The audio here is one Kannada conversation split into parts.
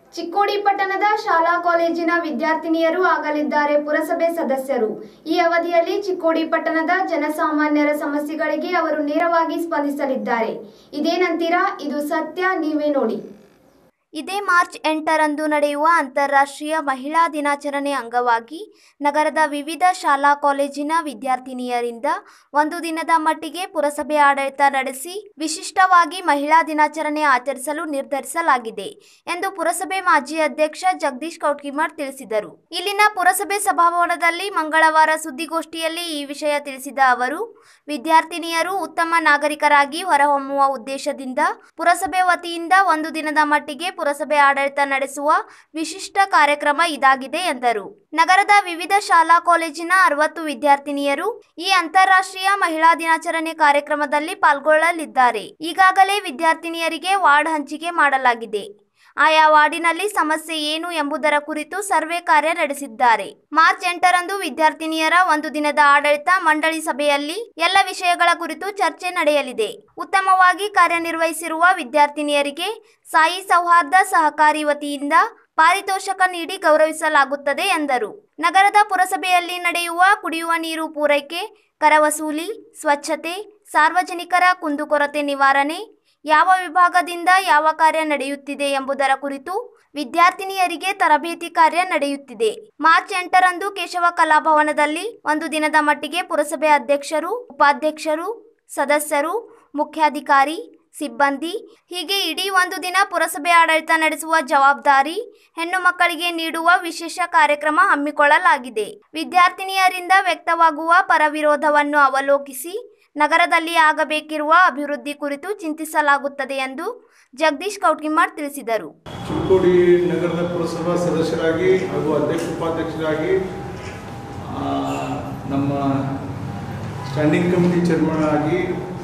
ಚಿಕ್ಕೋಡಿ ಪಟ್ಟಣದ ಶಾಲಾ ಕಾಲೇಜಿನ ವಿದ್ಯಾರ್ಥಿನಿಯರು ಆಗಲಿದ್ದಾರೆ ಪುರಸಭೆ ಸದಸ್ಯರು ಈ ಅವಧಿಯಲ್ಲಿ ಚಿಕ್ಕೋಡಿ ಪಟ್ಟಣದ ಜನಸಾಮಾನ್ಯರ ಸಮಸ್ಯೆಗಳಿಗೆ ಅವರು ನೇರವಾಗಿ ಸ್ಪಂದಿಸಲಿದ್ದಾರೆ ಇದೇನಂತೀರಾ ಇದು ಸತ್ಯ ನೀವೇ ನೋಡಿ ಇದೇ ಮಾರ್ಚ್ ಎಂಟರಂದು ನಡೆಯುವ ಅಂತಾರಾಷ್ಟ್ರೀಯ ಮಹಿಳಾ ದಿನಾಚರಣೆ ಅಂಗವಾಗಿ ನಗರದ ವಿವಿಧ ಶಾಲಾ ಕಾಲೇಜಿನ ವಿದ್ಯಾರ್ಥಿನಿಯರಿಂದ ಒಂದು ದಿನದ ಮಟ್ಟಿಗೆ ಪುರಸಭೆ ಆಡಳಿತ ನಡೆಸಿ ವಿಶಿಷ್ಟವಾಗಿ ಮಹಿಳಾ ದಿನಾಚರಣೆ ಆಚರಿಸಲು ನಿರ್ಧರಿಸಲಾಗಿದೆ ಎಂದು ಪುರಸಭೆ ಮಾಜಿ ಅಧ್ಯಕ್ಷ ಜಗದೀಶ್ ಕೌಟ್ಕಿಮಠ್ ತಿಳಿಸಿದರು ಇಲ್ಲಿನ ಪುರಸಭೆ ಸಭಾಭವನದಲ್ಲಿ ಮಂಗಳವಾರ ಸುದ್ದಿಗೋಷ್ಠಿಯಲ್ಲಿ ಈ ವಿಷಯ ತಿಳಿಸಿದ ಅವರು ವಿದ್ಯಾರ್ಥಿನಿಯರು ಉತ್ತಮ ನಾಗರಿಕರಾಗಿ ಹೊರಹೊಮ್ಮುವ ಉದ್ದೇಶದಿಂದ ಪುರಸಭೆ ವತಿಯಿಂದ ಒಂದು ದಿನದ ಮಟ್ಟಿಗೆ ಪುರಸಭೆ ಆಡಳಿತ ನಡೆಸುವ ವಿಶಿಷ್ಟ ಕಾರ್ಯಕ್ರಮ ಇದಾಗಿದೆ ಎಂದರು ನಗರದ ವಿವಿಧ ಶಾಲಾ ಕಾಲೇಜಿನ ಅರವತ್ತು ವಿದ್ಯಾರ್ಥಿನಿಯರು ಈ ಅಂತಾರಾಷ್ಟ್ರೀಯ ಮಹಿಳಾ ದಿನಾಚರಣೆ ಕಾರ್ಯಕ್ರಮದಲ್ಲಿ ಪಾಲ್ಗೊಳ್ಳಲಿದ್ದಾರೆ ಈಗಾಗಲೇ ವಿದ್ಯಾರ್ಥಿನಿಯರಿಗೆ ವಾರ್ಡ್ ಹಂಚಿಕೆ ಮಾಡಲಾಗಿದೆ ಆಯಾ ವಾರ್ಡಿನಲ್ಲಿ ಸಮಸ್ಯೆ ಏನು ಎಂಬುದರ ಕುರಿತು ಸರ್ವೆ ಕಾರ್ಯ ನಡೆಸಿದ್ದಾರೆ ಮಾರ್ಚ್ ಎಂಟರಂದು ವಿದ್ಯಾರ್ಥಿನಿಯರ ಒಂದು ದಿನದ ಆಡಳಿತ ಮಂಡಳಿ ಸಭೆಯಲ್ಲಿ ಎಲ್ಲ ವಿಷಯಗಳ ಕುರಿತು ಚರ್ಚೆ ನಡೆಯಲಿದೆ ಉತ್ತಮವಾಗಿ ಕಾರ್ಯನಿರ್ವಹಿಸಿರುವ ವಿದ್ಯಾರ್ಥಿನಿಯರಿಗೆ ಸಾಯಿ ಸೌಹಾರ್ದ ಸಹಕಾರಿ ವತಿಯಿಂದ ಪಾರಿತೋಷಕ ನೀಡಿ ಗೌರವಿಸಲಾಗುತ್ತದೆ ಎಂದರು ನಗರದ ಪುರಸಭೆಯಲ್ಲಿ ನಡೆಯುವ ಕುಡಿಯುವ ನೀರು ಪೂರೈಕೆ ಕರ ವಸೂಲಿ ಸ್ವಚ್ಛತೆ ಸಾರ್ವಜನಿಕರ ಕುಂದುಕೊರತೆ ನಿವಾರಣೆ ಯಾವ ವಿಭಾಗದಿಂದ ಯಾವ ಕಾರ್ಯ ನಡೆಯುತ್ತಿದೆ ಎಂಬುದರ ಕುರಿತು ವಿದ್ಯಾರ್ಥಿನಿಯರಿಗೆ ತರಬೇತಿ ಕಾರ್ಯ ನಡೆಯುತ್ತಿದೆ ಮಾರ್ಚ್ ಎಂಟರಂದು ಕೇಶವ ಕಲಾಭವನದಲ್ಲಿ ಒಂದು ದಿನದ ಮಟ್ಟಿಗೆ ಪುರಸಭೆ ಅಧ್ಯಕ್ಷರು ಉಪಾಧ್ಯಕ್ಷರು ಸದಸ್ಯರು ಮುಖ್ಯಾಧಿಕಾರಿ ಸಿಬ್ಬಂದಿ ಹೀಗೆ ಇಡೀ ಒಂದು ದಿನ ಪುರಸಭೆ ಆಡಳಿತ ನಡೆಸುವ ಜವಾಬ್ದಾರಿ ಹೆಣ್ಣು ಮಕ್ಕಳಿಗೆ ನೀಡುವ ವಿಶೇಷ ಕಾರ್ಯಕ್ರಮ ಹಮ್ಮಿಕೊಳ್ಳಲಾಗಿದೆ ವಿದ್ಯಾರ್ಥಿನಿಯರಿಂದ ವ್ಯಕ್ತವಾಗುವ ಪರವಿರೋಧವನ್ನು ಅವಲೋಕಿಸಿ ನಗರದಲ್ಲಿ ಆಗಬೇಕಿರುವ ಅಭಿವೃದ್ಧಿ ಕುರಿತು ಚಿಂತಿಸಲಾಗುತ್ತದೆ ಎಂದು ಜಗದೀಶ್ ಕೌಟ್ಕಿಮಾರ್ ತಿಳಿಸಿದರು ಚಿಕ್ಕೋಡಿ ನಗರದ ಪುರಸಭಾ ಸದಸ್ಯರಾಗಿ ಹಾಗೂ ಅಧ್ಯಕ್ಷ ಉಪಾಧ್ಯಕ್ಷರಾಗಿ ಆ, ನಮ್ಮ ಸ್ಟ್ಯಾಂಡಿಂಗ್ ಕಮಿಟಿ ಚೇರ್ಮನ್ ಆಗಿ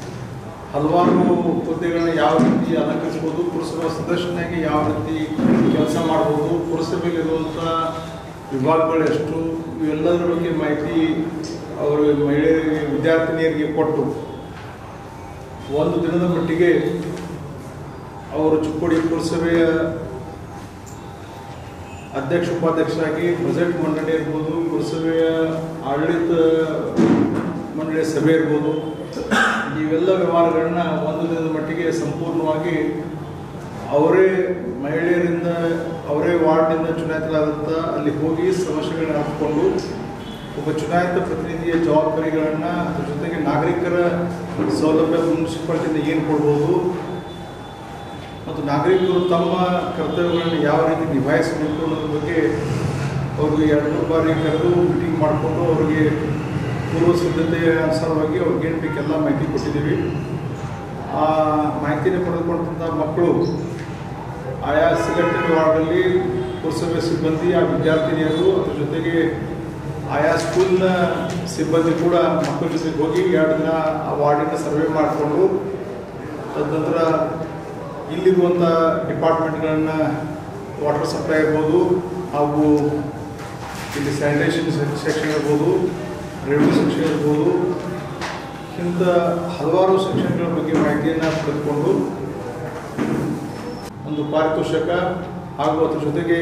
ಹಲವಾರು ಹುದ್ದೆಗಳನ್ನ ಯಾವ ರೀತಿ ಅಲಂಕರಿಸ್ಬೋದು ಪುರಸಭಾ ಸದಸ್ಯನಾಗಿ ಯಾವ ರೀತಿ ಕೆಲಸ ಮಾಡ್ಬೋದು ಪುರಸಭೆಯಲ್ಲಿರುವಂಥ ವಿಭಾಗಗಳು ಎಷ್ಟು ಇವೆಲ್ಲದರ ಬಗ್ಗೆ ಮಾಹಿತಿ ಅವರು ಮಹಿಳೆಯರಿಗೆ ವಿದ್ಯಾರ್ಥಿನಿಯರಿಗೆ ಕೊಟ್ಟು ಒಂದು ದಿನದ ಮಟ್ಟಿಗೆ ಅವರು ಚಿಕ್ಕೋಡಿ ಪುರಸಭೆಯ ಅಧ್ಯಕ್ಷ ಉಪಾಧ್ಯಕ್ಷರಾಗಿ ಬಜೆಟ್ ಮಂಡಳಿ ಇರ್ಬೋದು ಪುರಸಭೆಯ ಆಡಳಿತ ಮಂಡಳಿಯ ಸಭೆ ಇರ್ಬೋದು ಇವೆಲ್ಲ ವ್ಯವಹಾರಗಳನ್ನ ಒಂದು ದಿನದ ಮಟ್ಟಿಗೆ ಸಂಪೂರ್ಣವಾಗಿ ಅವರೇ ಮಹಿಳೆಯರಿಂದ ಅವರೇ ವಾರ್ಡ್ನಿಂದ ಚುನಾಯಿತರಾದಂಥ ಅಲ್ಲಿ ಹೋಗಿ ಸಮಸ್ಯೆಗಳನ್ನ ಹಾಕಿಕೊಂಡು ಒಬ್ಬ ಚುನಾಯಿತ ಪ್ರತಿನಿಧಿಯ ಜವಾಬ್ದಾರಿಗಳನ್ನು ಅದ್ರ ಜೊತೆಗೆ ನಾಗರಿಕರ ಸೌಲಭ್ಯ ಮುನ್ಸಿಪಾಲ್ಟಿಯಿಂದ ಏನು ಕೊಡ್ಬೋದು ಮತ್ತು ನಾಗರಿಕರು ತಮ್ಮ ಕರ್ತವ್ಯಗಳನ್ನು ಯಾವ ರೀತಿ ನಿಭಾಯಿಸಬೇಕು ಅನ್ನೋದ್ರ ಬಗ್ಗೆ ಅವ್ರಿಗೆ ಎರಡು ಮೂರು ಬಾರಿ ಕರೆದು ಮೀಟಿಂಗ್ ಮಾಡಿಕೊಂಡು ಅವ್ರಿಗೆ ಪೂರ್ವ ಸಿದ್ಧತೆಯ ಅನುಸಾರವಾಗಿ ಅವ್ರಿಗೆ ಏನು ಬೇಕೆಲ್ಲ ಮಾಹಿತಿ ಕೊಟ್ಟಿದ್ದೀವಿ ಆ ಮಾಹಿತಿನ ಪಡೆದುಕೊಂಡಂಥ ಮಕ್ಕಳು ಆಯಾ ಸಿಲೆಕ್ಟೆಡ್ ವಾರ್ಡಲ್ಲಿ ಪುರಸಭೆ ಸಿಬ್ಬಂದಿ ಆ ವಿದ್ಯಾರ್ಥಿನಿಯರು ಅದ್ರ ಜೊತೆಗೆ ಆಯಾ ಸ್ಕೂಲ್ನ ಸಿಬ್ಬಂದಿ ಕೂಡ ಮಕ್ಕಳ ಜೊತೆಗೆ ಹೋಗಿ ಎರಡು ದಿನ ಆ ವಾರ್ಡಿನ ಸರ್ವೆ ಮಾಡಿಕೊಂಡು ತದನಂತರ ಇಲ್ಲಿರುವಂಥ ಡಿಪಾರ್ಟ್ಮೆಂಟ್ಗಳನ್ನು ವಾಟರ್ ಸಪ್ಲೈ ಇರ್ಬೋದು ಹಾಗೂ ಇಲ್ಲಿ ಸ್ಯಾನಿಟೇಷನ್ ಸೆಕ್ಷನ್ ಇರ್ಬೋದು ರೆವಿನ್ಯೂ ಸೆಕ್ಷನ್ ಇರ್ಬೋದು ಇಂಥ ಹಲವಾರು ಸೆಕ್ಷನ್ಗಳ ಬಗ್ಗೆ ಮಾಹಿತಿಯನ್ನು ಪಡೆದುಕೊಂಡು ಒಂದು ಪಾರಿತೋಷಕ ಹಾಗೂ ಅದ್ರ ಜೊತೆಗೆ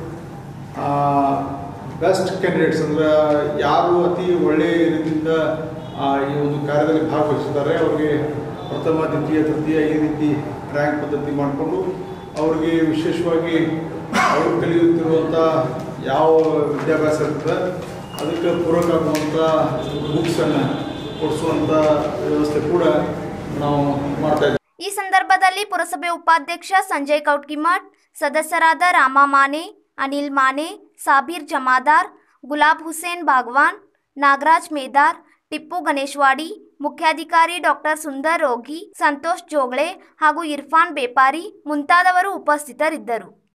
ಬೆಸ್ಟ್ ಕ್ಯಾಂಡಿಡೇಟ್ಸ್ ಅಂದ್ರೆ ಯಾರು ಅತಿ ಒಳ್ಳೆಯ ರೀತಿಯಿಂದ ಆ, ಈ ಒಂದು ಕಾರ್ಯದಲ್ಲಿ ಭಾಗವಹಿಸಿದ್ದಾರೆ ಅವರಿಗೆ ಪ್ರಥಮ ದ್ವಿತೀಯ ತೃತೀಯ ಈ ರೀತಿ ರ್ಯಾಂಕ್ ಪದ್ಧತಿ ಮಾಡಿಕೊಂಡು ಅವರಿಗೆ ವಿಶೇಷವಾಗಿ ಅವರು ಕಲಿಯುತ್ತಿರುವಂಥ ಯಾವ ವಿದ್ಯಾಭ್ಯಾಸ ಇರ್ತದೆ ಅದಕ್ಕೆ ಪೂರಕ ಆಗುವಂಥ ಬುಕ್ಸನ್ನು ಕೊಡಿಸುವಂಥ ವ್ಯವಸ್ಥೆ ಕೂಡ ನಾವು ಮಾಡ್ತಾ ಇದ್ದೀವಿ ಈ ಸಂದರ್ಭದಲ್ಲಿ ಪುರಸಭೆ ಉಪಾಧ್ಯಕ್ಷ ಸಂಜಯ್ ಕೌಟ್ಕಿಮಠ್ ಸದಸ್ಯರಾದ ರಾಮ ಮಾನೆ ಅನಿಲ್ ಮಾನೆ ಸಾಬೀರ್ ಜಮಾದಾರ್ ಗುಲಾಬ್ ಹುಸೇನ್ ಬಾಗ್ವಾನ್ ನಾಗರಾಜ್ ಮೇದಾರ್ ಟಿಪ್ಪು ಗಣೇಶ್ವಾಡಿ ಮುಖ್ಯಾಧಿಕಾರಿ ಡಾಕ್ಟರ್ ಸುಂದರ್ ರೋಗಿ ಸಂತೋಷ್ ಜೋಗ್ಳೆ ಹಾಗೂ ಇರ್ಫಾನ್ ಬೇಪಾರಿ ಮುಂತಾದವರು ಉಪಸ್ಥಿತರಿದ್ದರು